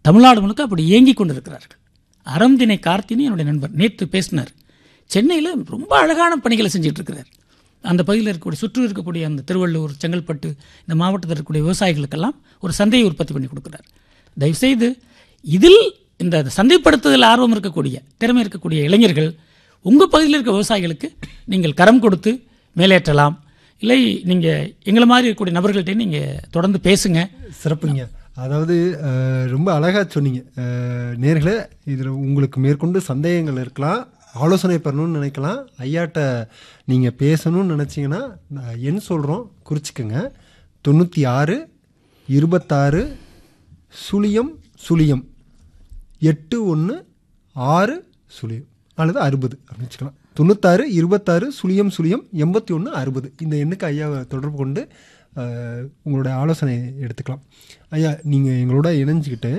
தமிழ்நாடு முழுக்க அப்படி இயங்கி கொண்டிருக்கிறார்கள் அறம்தினை கார்த்தினி என்னுடைய நண்பர் நேற்று பேசினார் சென்னையில் ரொம்ப அழகான பணிகளை செஞ்சுட்டு இருக்கிறார் அந்த பகுதியில் இருக்கக்கூடிய சுற்று இருக்கக்கூடிய அந்த திருவள்ளூர் செங்கல்பட்டு இந்த மாவட்டத்தில் இருக்கக்கூடிய விவசாயிகளுக்கெல்லாம் ஒரு சந்தையை உற்பத்தி பண்ணி கொடுக்குறார் தயவுசெய்து இதில் இந்த சந்தைப்படுத்துதல் ஆர்வம் இருக்கக்கூடிய திறமை இருக்கக்கூடிய இளைஞர்கள் உங்கள் பகுதியில் இருக்க விவசாயிகளுக்கு நீங்கள் கரம் கொடுத்து மேலேற்றலாம் இல்லை நீங்கள் எங்களை மாதிரி இருக்கக்கூடிய நபர்கள்ட்ட நீங்கள் தொடர்ந்து பேசுங்க சிறப்புங்க அதாவது அஹ், ரொம்ப அழகாக சொன்னீங்க அஹ், நேர்களே இதில் உங்களுக்கு மேற்கொண்டு சந்தேகங்கள் இருக்கலாம் ஆலோசனை பெறணும்னு நினைக்கலாம் ஐயாட்ட நீங்கள் பேசணும்னு நினச்சிங்கன்னா நான் எண் சொல்கிறோம் குறிச்சிக்கோங்க தொண்ணூற்றி ஆறு இருபத்தாறு சுழியம் சுழியம் எட்டு ஒன்று ஆறு சுழியம் அல்லது அறுபது அப்படின்னு வச்சுக்கலாம் தொண்ணூத்தாறு இருபத்தாறு சுழியம் சுழியம் எண்பத்தி ஒன்று அறுபது இந்த எண்ணுக்கு ஐயாவை தொடர்பு கொண்டு அஹ், உங்களுடைய ஆலோசனை எடுத்துக்கலாம் ஐயா நீங்கள் எங்களோட இணைஞ்சிக்கிட்டு